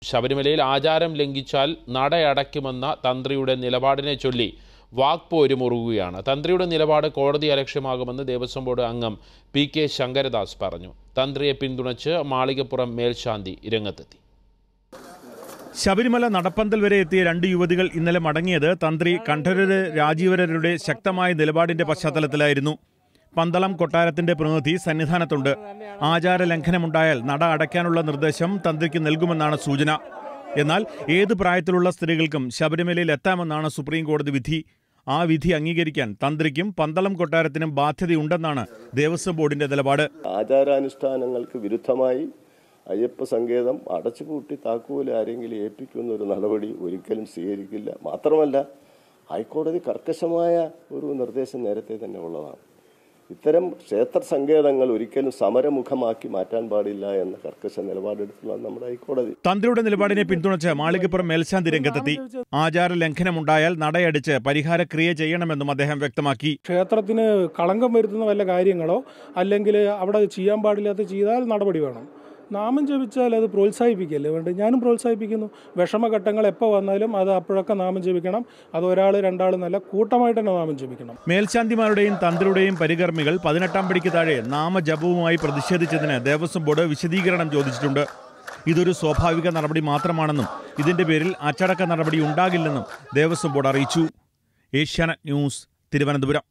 ശബരിമലയിൽ ആചാരം ലംഘിച്ചാൽ നടയടയ്ക്കുമെന്ന തന്ത്രിയുടെ നിലപാടിനെ ചൊല്ലി വാക്പോര് മുറുകുകയാണ് തന്ത്രിയുടെ നിലപാട് കോടതി അലക്ഷ്യമാകുമെന്ന് ദേവസ്വം ബോർഡ് അംഗം പി കെ ശങ്കരദാസ് പറഞ്ഞു തന്ത്രിയെ പിന്തുണച്ച് മാളികപ്പുറം മേൽശാന്തി രംഗത്തെത്തി ശബരിമല നടപ്പന്തൽ വരെ എത്തിയ രണ്ട് യുവതികൾ ഇന്നലെ മടങ്ങിയത് തന്ത്രി കണ്ഠരര് രാജീവരരുടെ ശക്തമായ നിലപാടിന്റെ പശ്ചാത്തലത്തിലായിരുന്നു പന്തളം കൊട്ടാരത്തിന്റെ പ്രതിനിധി സന്നിധാനത്തുണ്ട് ആചാര ലംഘനമുണ്ടായാൽ നട അടയ്ക്കാനുള്ള നിർദ്ദേശം തന്ത്രിക്ക് നൽകുമെന്നാണ് സൂചന എന്നാൽ ഏത് പ്രായത്തിലുള്ള സ്ത്രീകൾക്കും ശബരിമലയിൽ എത്താമെന്നാണ് സുപ്രീം കോടതി വിധി ആ വിധി അംഗീകരിക്കാൻ തന്ത്രിക്കും പന്തളം കൊട്ടാരത്തിനും ബാധ്യതയുണ്ടെന്നാണ് ദേവസ്വം ബോർഡിന്റെ നിലപാട് ആചാരാനുഷ്ഠാനങ്ങൾക്ക് വിരുദ്ധമായി അയ്യപ്പ സങ്കേതം അടച്ചുപൂട്ടി താക്കോല് ആരെങ്കിലും ഏൽപ്പിക്കുന്ന ഒരു നടപടി ഒരിക്കലും സ്വീകരിക്കില്ല മാത്രമല്ല ഹൈക്കോടതി കർക്കശമായ ഒരു നിർദ്ദേശം നേരത്തെ തന്നെ ഉള്ളതാണ് ഇത്തരം ക്ഷേത്ര സങ്കേതങ്ങൾ ഒരിക്കലും സമരമുഖമാക്കി മാറ്റാൻ പാടില്ല എന്ന കർക്കശ നിലപാടെടുത്തുള്ള നമ്മുടെ ഹൈക്കോടതി തന്ത്രിയുടെ നിലപാടിനെ പിന്തുണച്ച് മാളികപ്പുറം മേൽശാന്തി രംഗത്തെത്തി ആചാര ലംഘനമുണ്ടായാൽ നടയടിച്ച് പരിഹാരക്രിയ ചെയ്യണമെന്നും അദ്ദേഹം വ്യക്തമാക്കി ക്ഷേത്രത്തിന് കളങ്കം വരുത്തുന്ന വല്ല കാര്യങ്ങളോ അല്ലെങ്കിൽ അവിടെ ചെയ്യാൻ പാടില്ലാത്ത ചെയ്താൽ നടപടി വേണം നാമം ജപിച്ചാൽ അത് പ്രോത്സാഹിപ്പിക്കല്ലേ വേണ്ട ഞാനും പ്രോത്സാഹിപ്പിക്കുന്നു വിഷമഘട്ടങ്ങൾ എപ്പോൾ വന്നാലും അത് അപ്പോഴൊക്കെ നാമം ജപിക്കണം അത് ഒരാൾ രണ്ടാൾ എന്നല്ല കൂട്ടമായിട്ട് തന്നെ നാമം ജപിക്കണം മേൽശാന്തിമാരുടെയും തന്ത്രിയുടെയും പരികർമ്മികൾ പതിനെട്ടാം പടിക്ക് താഴെ നാമജപവുമായി പ്രതിഷേധിച്ചതിന് ദേവസ്വം ബോർഡ് വിശദീകരണം ചോദിച്ചിട്ടുണ്ട് ഇതൊരു സ്വാഭാവിക നടപടി മാത്രമാണെന്നും ഇതിന്റെ പേരിൽ അച്ചടക്ക നടപടി ഉണ്ടാകില്ലെന്നും ദേവസ്വം ബോർഡ് അറിയിച്ചു ഏഷ്യാനെറ്റ് ന്യൂസ് തിരുവനന്തപുരം